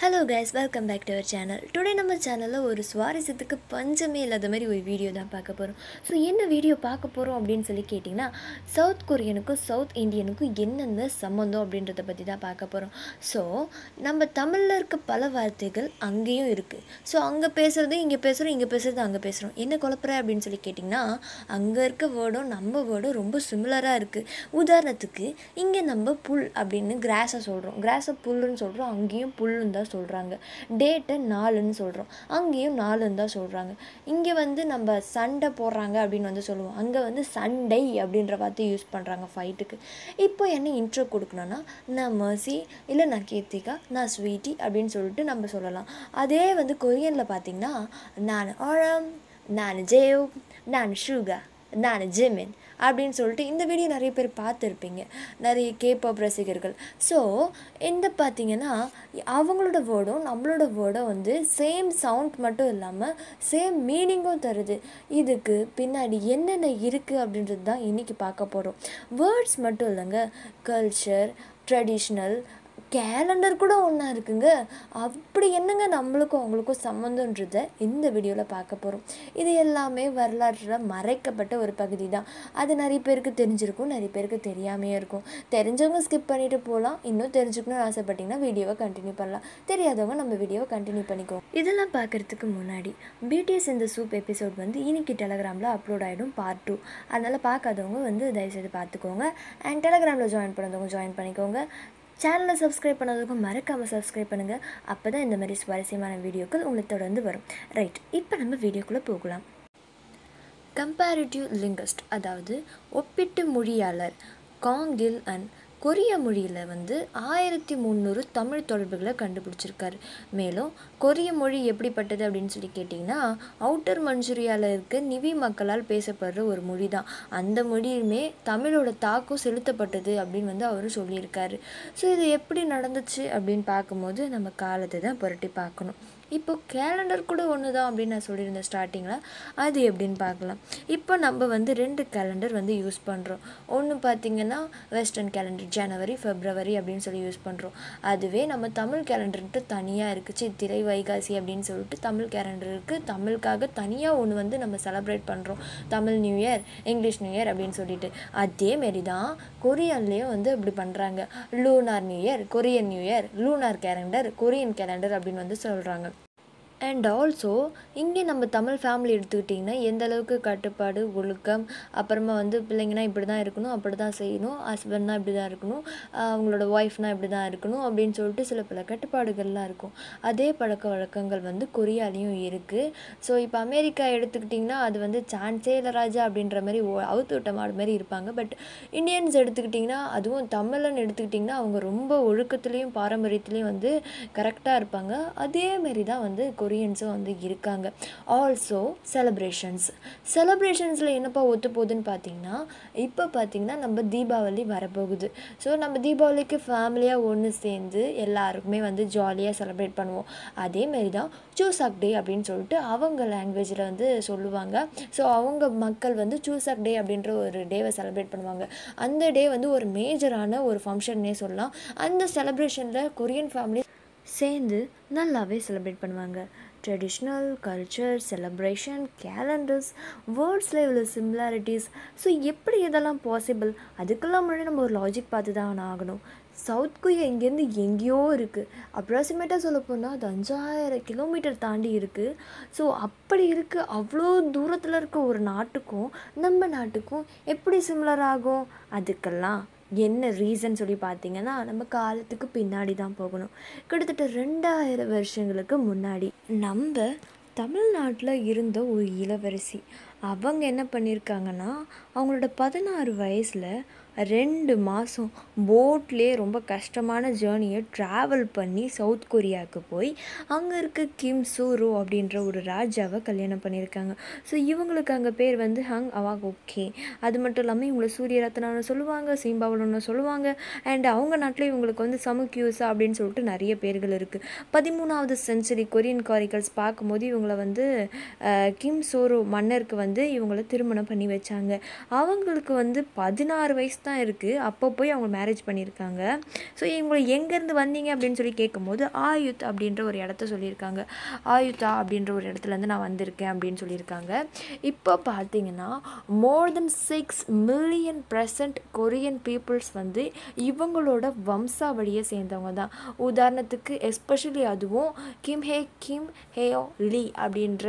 hello guys welcome back to our channel today நம்ம சேனலில் ஒரு சுவாரஸ்யத்துக்கு பஞ்சமே இல்லாத மாதிரி ஒரு வீடியோ தான் பார்க்க போகிறோம் ஸோ என்ன வீடியோ பார்க்க போகிறோம் அப்படின்னு சொல்லி கேட்டிங்கன்னா சவுத் கொரியனுக்கும் சவுத் இந்தியனுக்கும் என்னென்ன சம்மந்தம் அப்படின்றத பற்றி தான் பார்க்க போகிறோம் ஸோ நம்ம தமிழில் இருக்க பல வார்த்தைகள் அங்கேயும் இருக்குது ஸோ அங்கே பேசுகிறது இங்கே பேசுகிறோம் இங்கே பேசுகிறது அங்கே பேசுகிறோம் என்ன குழப்பற அப்படின்னு சொல்லி கேட்டிங்கன்னா அங்கே இருக்க வேர்டும் நம்ம வேர்டும் ரொம்ப சிமிலராக இருக்குது உதாரணத்துக்கு இங்கே நம்ம புல் அப்படின்னு கிராஸை சொல்கிறோம் கிராஸை புல்லுன்னு சொல்கிறோம் அங்கேயும் புல்லுன்னு தான் சொல்கிறாங்க டேட்டை நாலுன்னு சொல்கிறோம் அங்கேயும் நாலுன்னு தான் சொல்கிறாங்க இங்கே வந்து நம்ம சண்டை போடுறாங்க அப்படின்னு வந்து சொல்லுவோம் அங்கே வந்து சண்டை அப்படின்ற வார்த்தை யூஸ் பண்ணுறாங்க ஃபைட்டுக்கு இப்போ என்ன இன்ட்ரோ கொடுக்கணும்னா நான் மர்சி இல்லை நான் கீர்த்திகா நான் ஸ்வீட்டி அப்படின்னு சொல்லிட்டு நம்ம சொல்லலாம் அதே வந்து கொரியனில் பார்த்தீங்கன்னா நான் ஆழம் நான் ஜேவ் நான் ஷூகா நான் ஜிமின் அப்படின்னு சொல்லிட்டு இந்த வீடியோ நிறைய பேர் பார்த்துருப்பீங்க நிறைய கேப்பாப் ரசிகர்கள் ஸோ இந்த பார்த்தீங்கன்னா அவங்களோட வேர்டும் நம்மளோட வேர்டும் வந்து சேம் சவுண்ட் மட்டும் இல்லாமல் சேம் மீனிங்கும் தருது இதுக்கு பின்னாடி என்னென்ன இருக்குது அப்படின்றது தான் இன்றைக்கி பார்க்க போகிறோம் வேர்ட்ஸ் மட்டும் இல்லைங்க கல்ச்சர் ட்ரெடிஷ்னல் கேலண்டர் கூட ஒன்றா இருக்குங்க அப்படி என்னங்க நம்மளுக்கும் அவங்களுக்கும் சம்மந்தன்றத இந்த வீடியோவில் பார்க்க போகிறோம் இது எல்லாமே வரலாற்றில் மறைக்கப்பட்ட ஒரு பகுதி தான் அது நிறைய பேருக்கு தெரிஞ்சிருக்கும் நிறைய பேருக்கு தெரியாமையே இருக்கும் தெரிஞ்சவங்க ஸ்கிப் பண்ணிட்டு போகலாம் இன்னும் தெரிஞ்சுக்கணும்னு ஆசைப்பட்டீங்கன்னா வீடியோவை கண்டினியூ பண்ணலாம் தெரியாதவங்க நம்ம வீடியோவை கண்டினியூ பண்ணிக்குவோம் இதெல்லாம் பார்க்குறதுக்கு முன்னாடி பிடிஎஸ் இந்த சூப் எபிசோட் வந்து இன்னைக்கு டெலகிராமில் அப்லோட் ஆகிடும் பார்ட் டூ அதனால் பார்க்காதவங்க வந்து தயவுசெய்து பார்த்துக்கோங்க அண்ட் டெலகிராமில் ஜாயின் பண்ணதவங்க ஜாயின் பண்ணிக்கோங்க சேனலை சப்ஸ்கிரைப் பண்ணதுக்கும் மறக்காமல் சப்ஸ்கிரைப் பண்ணுங்கள் அப்போ தான் இந்த மாதிரி சுவாரஸ்யமான வீடியோக்கள் உங்களுக்கு தொடர்ந்து வரும் ரைட் இப்போ நம்ம வீடியோக்குள்ளே போகலாம் கம்பேரிட்டிவ் லிங்கஸ்ட் அதாவது ஒப்பிட்டு மொழியாளர் காங்கில் அண்ட் கொரிய மொழியில் வந்து ஆயிரத்தி முந்நூறு தமிழ் தொடர்புகளை கண்டுபிடிச்சிருக்காரு மேலும் கொரிய மொழி எப்படிப்பட்டது அப்படின்னு சொல்லி கேட்டிங்கன்னா அவுட்டர் மஞ்சூரியாவில் இருக்க நிவி மக்களால் பேசப்படுற ஒரு மொழி தான் அந்த மொழியுமே தமிழோட தாக்கம் செலுத்தப்பட்டது அப்படின்னு வந்து அவர் சொல்லியிருக்காரு ஸோ இது எப்படி நடந்துச்சு அப்படின்னு பார்க்கும்போது நம்ம காலத்தை தான் புரட்டி பார்க்கணும் இப்போ கேலண்டர் கூட ஒன்று தான் அப்படின்னு நான் சொல்லியிருந்தேன் ஸ்டார்டிங்கில் அது எப்படின்னு பார்க்கலாம் இப்போ நம்ம வந்து ரெண்டு கேலண்டர் வந்து யூஸ் பண்ணுறோம் ஒன்று பார்த்திங்கன்னா வெஸ்டர்ன் கேலண்டர் ஜனவரி ஃபெப்ரவரி அப்படின்னு சொல்லி யூஸ் பண்ணுறோம் அதுவே நம்ம தமிழ் கேலண்டர்ன்ட்டு தனியாக இருக்குது சித்திரை வைகாசி அப்படின்னு சொல்லிட்டு தமிழ் கேலண்டர் இருக்குது தமிழுக்காக தனியாக ஒன்று வந்து நம்ம செலப்ரேட் பண்ணுறோம் Tamil new year English new year அப்படின்னு சொல்லிட்டு அதேமாரி தான் கொரியன்லேயும் வந்து அப்படி பண்ணுறாங்க lunar new year Korean new year lunar calendar Korean calendar அப்படின்னு வந்து சொல்கிறாங்க அண்ட் ஆல்சோ இங்கே நம்ம தமிழ் ஃபேமிலி எடுத்துக்கிட்டிங்கன்னா எந்த அளவுக்கு கட்டுப்பாடு ஒழுக்கம் அப்புறமா வந்து பிள்ளைங்கன்னா இப்படி தான் இருக்கணும் அப்படி தான் செய்யணும் ஹஸ்பண்ட்னா இப்படி தான் இருக்கணும் அவங்களோட ஒய்ஃப்னா இப்படி தான் இருக்கணும் அப்படின்னு சொல்லிட்டு சில பல கட்டுப்பாடுகள்லாம் இருக்கும் அதே பழக்க வழக்கங்கள் வந்து கொரியாலேயும் இருக்குது ஸோ இப்போ அமெரிக்கா எடுத்துக்கிட்டிங்கன்னா அது வந்து சான்ஸே இல்லை ராஜா அப்படின்ற மாதிரி அவுத்து விட்ட மாடு மாதிரி இருப்பாங்க பட் இந்தியன்ஸ் எடுத்துக்கிட்டிங்கன்னா அதுவும் தமிழன் எடுத்துக்கிட்டிங்கன்னா அவங்க ரொம்ப ஒழுக்கத்துலேயும் பாரம்பரியத்துலேயும் வந்து கரெக்டாக இருப்பாங்க அதேமாரி தான் வந்து கொரியன்ஸும் வந்து இருக்காங்க ஆல்சோ செலப்ரேஷன்ஸ் செலப்ரேஷன்ஸில் என்னப்பா ஒத்து போகுதுன்னு பார்த்தீங்கன்னா இப்போ பார்த்தீங்கன்னா நம்ம தீபாவளி வரப்போகுது ஸோ நம்ம தீபாவளிக்கு ஃபேமிலியாக ஒன்று சேர்ந்து எல்லாருக்குமே வந்து ஜாலியாக செலிப்ரேட் பண்ணுவோம் அதேமாரி தான் சூசாக் டே அப்படின்னு சொல்லிட்டு அவங்க லாங்குவேஜில் வந்து சொல்லுவாங்க ஸோ அவங்க மக்கள் வந்து சூசாக் டே அப்படின்ற ஒரு டேவை செலிப்ரேட் பண்ணுவாங்க அந்த டே வந்து ஒரு மேஜரான ஒரு ஃபங்க்ஷன்னே சொல்லலாம் அந்த செலப்ரேஷனில் கொரியன் ஃபேமிலி சேர்ந்து நல்லாவே செலிப்ரேட் பண்ணுவாங்க ட்ரெடிஷ்னல் கல்ச்சர் செலப்ரேஷன் கேலண்டர்ஸ் வேர்ட்ஸில் இவ்வளோ சிமிலாரிட்டிஸ் ஸோ எப்படி இதெல்லாம் பாசிபிள் அதுக்கெல்லாம் முன்னாடி நம்ம ஒரு லாஜிக் பார்த்து தான் ஆகணும் சவுத் கொரியா இங்கேருந்து எங்கேயோ இருக்குது அப்ராக்சிமேட்டாக சொல்ல போனால் அது அஞ்சாயிரம் கிலோமீட்டர் தாண்டி இருக்குது ஸோ அப்படி இருக்குது அவ்வளோ தூரத்தில் இருக்க ஒரு நாட்டுக்கும் நம்ம நாட்டுக்கும் எப்படி சிமிலர் ஆகும் அதுக்கெல்லாம் என்ன ரீசன் சொல்லி பார்த்தீங்கன்னா நம்ம காலத்துக்கு பின்னாடி தான் போகணும் கிட்டத்தட்ட ரெண்டாயிரம் வருஷங்களுக்கு முன்னாடி நம்ம தமிழ்நாட்டில் இருந்த ஒரு இளவரசி அவங்க என்ன பண்ணியிருக்காங்கன்னா அவங்களோட பதினாறு வயசில் ரெண்டு மாதம் போட்லேயே ரொம்ப கஷ்டமான ஜேர்னியை ட்ராவல் பண்ணி சவுத் கொரியாவுக்கு போய் அங்கே இருக்க கிம் சூரோ அப்படின்ற ஒரு ராஜாவை கல்யாணம் பண்ணியிருக்காங்க ஸோ இவங்களுக்கு அங்கே பேர் வந்து ஹங் அவாக் ஓகே அது மட்டும் இல்லாமல் இவங்களை சூரிய ரத்னான்னு சொல்லுவாங்க சீம்பாவளன்னு சொல்லுவாங்க அண்ட் அவங்க நாட்டில் இவங்களுக்கு வந்து சமுக்கியூசா அப்படின்னு சொல்லிட்டு நிறைய பேர்கள் இருக்குது பதிமூணாவது செஞ்சுரி கொரியன் காரிக்கல்ஸ் பார்க்கும்போது இவங்களை வந்து கிம் சோரோ மன்னருக்கு வந்து இவங்களை திருமணம் பண்ணி வச்சாங்க அவங்களுக்கு வந்து பதினாறு வயசு தான் இருக்குது அப்போ போய் அவங்க மேரேஜ் பண்ணியிருக்காங்க ஸோ இவங்க எங்கேருந்து வந்தீங்க அப்படின்னு சொல்லி கேட்கும்போது ஆயுத் அப்படின்ற ஒரு இடத்த சொல்லியிருக்காங்க ஆயுத்தா அப்படின்ற ஒரு இடத்துலேருந்து நான் வந்திருக்கேன் அப்படின்னு சொல்லியிருக்காங்க இப்போ பார்த்தீங்கன்னா more than six million percent Korean peoples வந்து இவங்களோட வம்சாவளியை சேர்ந்தவங்க தான் உதாரணத்துக்கு எஸ்பெஷலி அதுவும் கிம் ஹே கிம் ஹேயோ லீ அப்படின்ற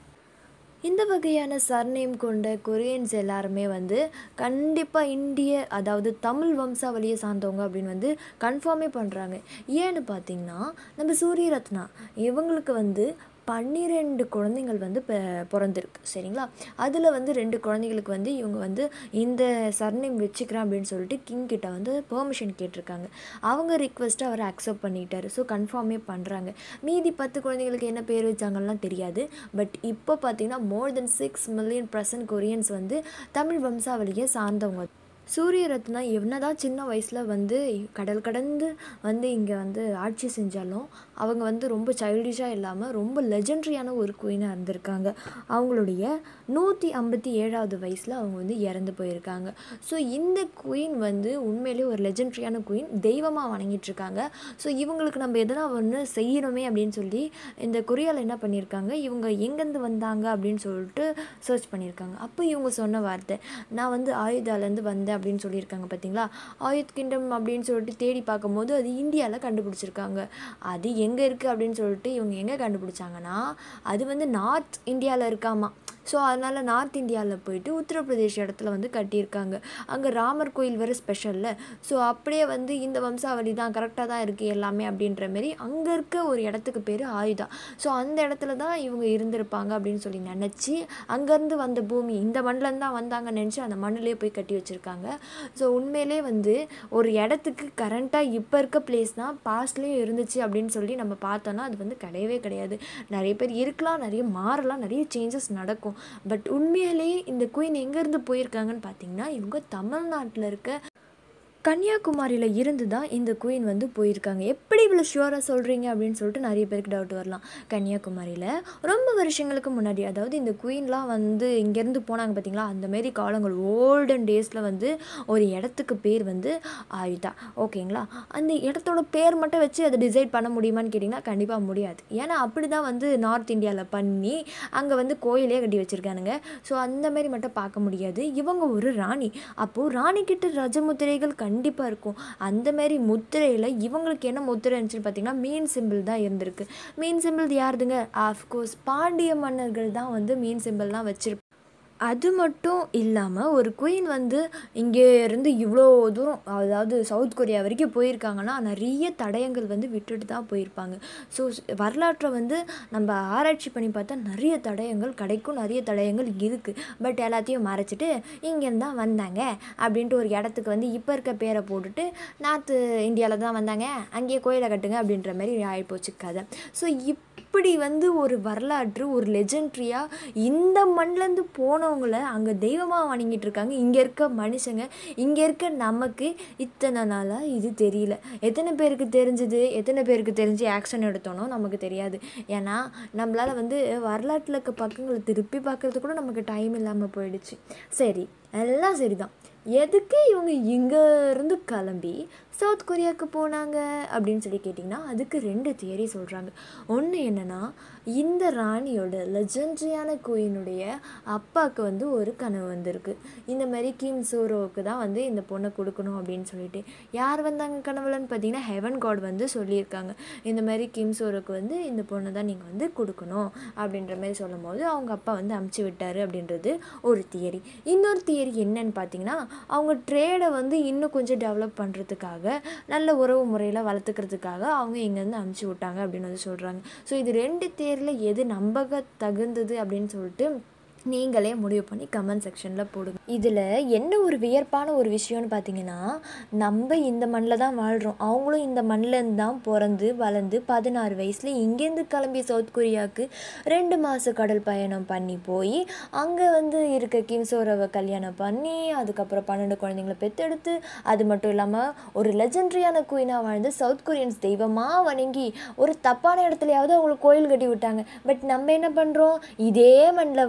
இந்த வகையான சர்நேம் கொண்ட கொரியன்ஸ் எல்லாருமே வந்து கண்டிப்பாக இந்திய அதாவது தமிழ் வம்சாவளியை சார்ந்தவங்க அப்படின்னு வந்து கன்ஃபார்மே பண்ணுறாங்க ஏன்னு பார்த்தீங்கன்னா நம்ம சூரியரத்னா இவங்களுக்கு வந்து பன்னிரெண்டு குழந்தைங்கள் வந்து இப்போ பிறந்திருக்கு சரிங்களா அதில் வந்து ரெண்டு குழந்தைங்களுக்கு வந்து இவங்க வந்து இந்த சர்நேம் வச்சுக்கிறேன் அப்படின்னு சொல்லிட்டு கிங் கிட்ட வந்து பெர்மிஷன் கேட்டிருக்காங்க அவங்க ரிக்வெஸ்ட்டை அவர் அக்செப்ட் பண்ணிட்டாரு ஸோ கன்ஃபார்மே பண்ணுறாங்க மீதி பத்து குழந்தைங்களுக்கு என்ன பேர் வச்சாங்கலாம் தெரியாது பட் இப்போ பார்த்தீங்கன்னா more than six million percent Koreans வந்து தமிழ் வம்சாவளியை சார்ந்தவங்க சூரியரத்னா என்னதான் சின்ன வயசில் வந்து கடல் கடந்து வந்து இங்கே வந்து ஆட்சி செஞ்சாலும் அவங்க வந்து ரொம்ப சைல்டிஷாக இல்லாமல் ரொம்ப லெஜெண்ட்ரியான ஒரு குயினாக இருந்திருக்காங்க அவங்களுடைய நூற்றி ஐம்பத்தி ஏழாவது வயசில் அவங்க வந்து இறந்து போயிருக்காங்க ஸோ இந்த குயின் வந்து உண்மையிலேயே ஒரு லெஜெண்ட்ரியான குயின் தெய்வமாக வணங்கிட்டு இருக்காங்க ஸோ இவங்களுக்கு நம்ம எதனா ஒன்று செய்யணுமே அப்படின்னு சொல்லி இந்த கொரியாவில் என்ன பண்ணியிருக்காங்க இவங்க எங்கேருந்து வந்தாங்க அப்படின்னு சொல்லிட்டு சர்ச் பண்ணியிருக்காங்க அப்போ இவங்க சொன்ன வார்த்தை நான் வந்து ஆயுதாலேருந்து வந்தேன் அப்படின்னு சொல்லியிருக்காங்க பார்த்தீங்களா ஆயுத் கிங்டம் அப்படின்னு சொல்லிட்டு தேடி பார்க்கும்போது அது இந்தியாவில் கண்டுபிடிச்சிருக்காங்க அது எங்கே இருக்குது அப்படின்னு சொல்லிட்டு இவங்க எங்கே கண்டுபிடிச்சாங்கன்னா அது வந்து நார்த் இந்தியாவில் இருக்காமா ஸோ அதனால் நார்த் இந்தியாவில் போயிட்டு உத்தரப்பிரதேஷ் இடத்துல வந்து கட்டியிருக்காங்க அங்கே ராமர் கோயில் வேறு ஸ்பெஷலில் ஸோ அப்படியே வந்து இந்த வம்சாவளி தான் கரெக்டாக தான் இருக்குது எல்லாமே அப்படின்ற மாரி அங்கே இருக்க ஒரு இடத்துக்கு பேர் ஆயுதா ஸோ அந்த இடத்துல தான் இவங்க இருந்திருப்பாங்க அப்படின்னு சொல்லி நினச்சி அங்கேருந்து வந்த பூமி இந்த மண்ணிலேருந்து தான் வந்தாங்கன்னு நினச்சி அந்த மண்ணிலே போய் கட்டி வச்சுருக்காங்க ஸோ உண்மையிலே வந்து ஒரு இடத்துக்கு கரண்ட்டாக இப்போ இருக்க பிளேஸ் தான் பாஸ்ட்லேயும் இருந்துச்சு அப்படின்னு சொல்லி நம்ம பார்த்தோன்னா அது வந்து கிடையவே கிடையாது நிறைய பேர் இருக்கலாம் நிறைய மாறலாம் நிறைய சேஞ்சஸ் நடக்கும் பட் உண்மையிலேயே இந்த குயின் எங்கேருந்து போயிருக்காங்கன்னு பார்த்தீங்கன்னா இவங்க தமிழ்நாட்டில் இருக்க கன்னியாகுமரியில் இருந்து தான் இந்த குயின் வந்து போயிருக்காங்க எப்படி இவ்வளோ ஷுவராக சொல்கிறீங்க அப்படின்னு சொல்லிட்டு நிறைய பேருக்கு டவுட் வரலாம் கன்னியாகுமரியில் ரொம்ப வருஷங்களுக்கு முன்னாடி அதாவது இந்த குயின்லாம் வந்து இங்கேருந்து போனாங்க பார்த்தீங்களா அந்த மாரி காலங்கள் ஓல்டன் டேஸில் வந்து ஒரு இடத்துக்கு பேர் வந்து ஆயுதா ஓகேங்களா அந்த இடத்தோட பேர் மட்டும் வச்சு அதை டிசைட் பண்ண முடியுமான்னு கேட்டிங்கன்னா கண்டிப்பாக முடியாது ஏன்னா அப்படி தான் வந்து நார்த் இந்தியாவில் பண்ணி அங்கே வந்து கோயிலே கட்டி வச்சுருக்கானுங்க ஸோ அந்த மாதிரி மட்டும் பார்க்க முடியாது இவங்க ஒரு ராணி அப்போது ராணிக்கிட்ட ரஜமுத்திரைகள் கண்டிப்பாக இருக்கும் அந்த மாதிரி முத்திரையில் இவங்களுக்கு என்ன முத்திரை இருந்துச்சுன்னு பார்த்தீங்கன்னா மீன் சிம்பிள் தான் இருந்திருக்கு மீன் சிம்பிள் யாருதுங்க ஆஃப்கோர்ஸ் பாண்டிய மன்னர்கள் தான் வந்து மீன் சிம்பிள்லாம் வச்சிருப்பாங்க அது மட்டும் இல்லாமல் ஒரு குயின் வந்து இங்கே இருந்து இவ்வளோ தூரம் அதாவது சவுத் கொரியா வரைக்கும் போயிருக்காங்கன்னா நிறைய தடயங்கள் வந்து விட்டுட்டு தான் போயிருப்பாங்க ஸோ வரலாற்றை வந்து நம்ம ஆராய்ச்சி பண்ணி பார்த்தா நிறைய தடயங்கள் கிடைக்கும் நிறைய தடயங்கள் இருக்குது பட் எல்லாத்தையும் மறைச்சிட்டு இங்கேருந்து தான் வந்தாங்க அப்படின்ட்டு ஒரு இடத்துக்கு வந்து இப்போ இருக்க பேரை போட்டுட்டு நார்த்து இந்தியாவில் தான் வந்தாங்க அங்கேயே கோயிலை கட்டுங்க அப்படின்ற மாதிரி ஆகிப்போச்சு கதை ஸோ இப்படி வந்து ஒரு வரலாற்று ஒரு லெஜெண்ட்ரியாக இந்த மண்லேருந்து போனவங்கள அங்கே தெய்வமாக வணங்கிட்டு இருக்காங்க இங்கே இருக்க மனுஷங்க இங்கே இருக்க நமக்கு இத்தனை நாளாக இது தெரியல எத்தனை பேருக்கு தெரிஞ்சுது எத்தனை பேருக்கு தெரிஞ்சு ஆக்ஷன் எடுத்தோனோ நமக்கு தெரியாது ஏன்னா நம்மளால் வந்து வரலாற்றில் இருக்க பக்கங்களை திருப்பி பார்க்குறது கூட நமக்கு டைம் இல்லாமல் போயிடுச்சு சரி எல்லாம் சரிதான் எதுக்கு இவங்க இங்கேருந்து கிளம்பி சவுத் கொரியாவுக்கு போனாங்க அப்படின்னு சொல்லி கேட்டிங்கன்னா அதுக்கு ரெண்டு தியரி சொல்கிறாங்க ஒன்று என்னென்னா இந்த ராணியோட லெஜெண்ட்ரியான குயினுடைய அப்பாவுக்கு வந்து ஒரு கனவு வந்திருக்கு இந்த மாதிரி கிம் சூரோவுக்கு தான் வந்து இந்த பொண்ணை கொடுக்கணும் அப்படின்னு சொல்லிட்டு யார் வந்தாங்க கனவுலன்னு பார்த்தீங்கன்னா ஹெவன் காட் வந்து சொல்லியிருக்காங்க இந்த மாதிரி கிம் சூரோவுக்கு வந்து இந்த பொண்ணை தான் நீங்கள் வந்து கொடுக்கணும் அப்படின்ற மாதிரி சொல்லும் போது அவங்க அப்பா வந்து அமுச்சு விட்டாரு அப்படின்றது ஒரு தியரி இன்னொரு தியரி என்னன்னு பார்த்தீங்கன்னா அவங்க ட்ரேடை வந்து இன்னும் கொஞ்சம் டெவலப் பண்ணுறதுக்காக நல்ல உறவு முறையில் வளர்த்துக்கிறதுக்காக அவங்க இங்கேருந்து அமுச்சு விட்டாங்க அப்படின்னு வந்து சொல்கிறாங்க ஸோ இது ரெண்டு தேரில் எது நம்பக தகுந்தது அப்படின்னு சொல்லிட்டு நீங்களே முடிவு பண்ணி கமெண்ட் செக்ஷனில் போடுங்க இதில் என்ன ஒரு வியர்ப்பான ஒரு விஷயம்னு பார்த்தீங்கன்னா நம்ம இந்த மண்ணில் தான் வாழ்கிறோம் அவங்களும் இந்த மண்ணிலேருந்து தான் பிறந்து வளர்ந்து பதினாறு வயசில் இங்கேருந்து கிளம்பி சவுத் கொரியாவுக்கு ரெண்டு மாத கடல் பயணம் பண்ணி போய் அங்கே வந்து இருக்க கிம்சோரவை கல்யாணம் பண்ணி அதுக்கப்புறம் பன்னெண்டு குழந்தைங்களை பெற்றெடுத்து அது மட்டும் இல்லாமல் ஒரு லெஜெண்ட்ரியான குயினாக வாழ்ந்து சவுத் கொரியன்ஸ் தெய்வமாக வணங்கி ஒரு தப்பான இடத்துலையாவது அவங்களுக்கு கோயில் கட்டி விட்டாங்க பட் நம்ம என்ன பண்ணுறோம் இதே மண்ணில் வாழ்ந்து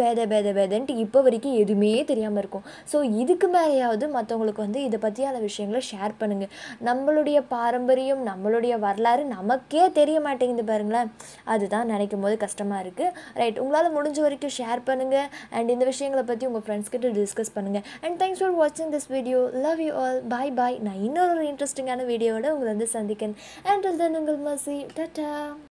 பேத பேத பேதன்ட்டு இப்போ வரைக்கும் எதுவுமே தெரியாமல் இருக்கும் ஸோ இதுக்கு மேலேயாவது மற்றவங்களுக்கு வந்து இதை பற்றியான விஷயங்களை ஷேர் பண்ணுங்கள் நம்மளுடைய பாரம்பரியம் நம்மளுடைய வரலாறு நமக்கே தெரிய மாட்டேங்குது பாருங்களேன் அதுதான் நினைக்கும் போது கஷ்டமாக இருக்குது ரைட் உங்களால் முடிஞ்ச வரைக்கும் ஷேர் பண்ணுங்கள் அண்ட் இந்த விஷயங்களை பற்றி உங்கள் ஃப்ரெண்ட்ஸ் கிட்ட டிஸ்கஸ் பண்ணுங்கள் அண்ட் தேங்க்ஸ் ஃபார் வாட்சிங் this video love you all bye bye நான் இன்னொரு இன்ட்ரெஸ்டிங்கான வீடியோவோட உங்களை வந்து சந்திக்கிறேன் அண்ட் தென் உங்கள் மசி டாட்டா